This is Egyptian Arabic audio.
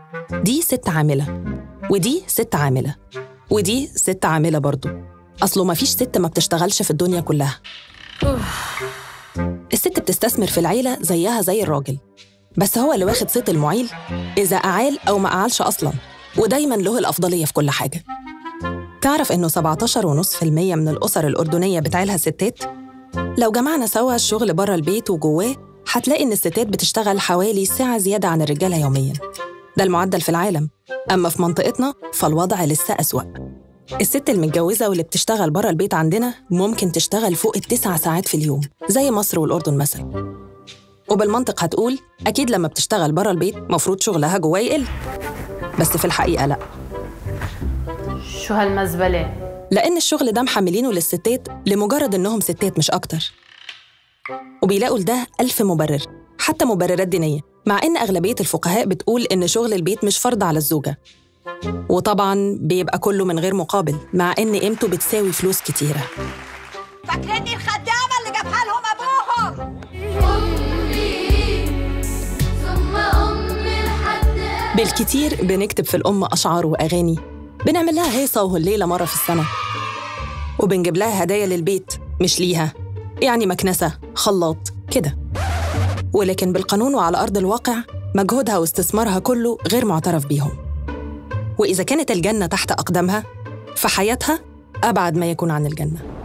دي ست عاملة ودي ست عاملة ودي ست عاملة برضو أصله مفيش ست ما بتشتغلش في الدنيا كلها الست بتستثمر في العيلة زيها زي الراجل بس هو اللي واخد صيت المعيل إذا أعال أو ما أعالش أصلاً ودايماً له الأفضلية في كل حاجة تعرف إنه 17.5% من الأسر الأردنية بتعيلها ستات؟ لو جمعنا سوا الشغل بره البيت وجواه هتلاقي إن الستات بتشتغل حوالي ساعة زيادة عن الرجالة يومياً ده المعدل في العالم أما في منطقتنا فالوضع لسه أسوأ الست المتجوزة واللي بتشتغل بره البيت عندنا ممكن تشتغل فوق التسع ساعات في اليوم زي مصر والأردن مثلا وبالمنطق هتقول أكيد لما بتشتغل بره البيت مفروض شغلها جواه يقل بس في الحقيقة لأ شو هالمزبلة؟ لأن الشغل ده محملينه للستات لمجرد إنهم ستات مش أكتر وبيلاقوا لده ألف مبرر حتى مبررات دينية مع إن أغلبية الفقهاء بتقول إن شغل البيت مش فرض على الزوجة وطبعا بيبقى كله من غير مقابل مع إن قيمته بتساوي فلوس كتيرة فاكريني الخدامة اللي جابها لهم أبوهم بالكتير بنكتب في الأم أشعار وأغاني بنعمل لها هيصة وهليلة مرة في السنة وبنجيب لها هدايا للبيت مش ليها يعني مكنسة خلاط كده ولكن بالقانون وعلى أرض الواقع مجهودها واستثمارها كله غير معترف بيهم وإذا كانت الجنة تحت أقدامها فحياتها أبعد ما يكون عن الجنة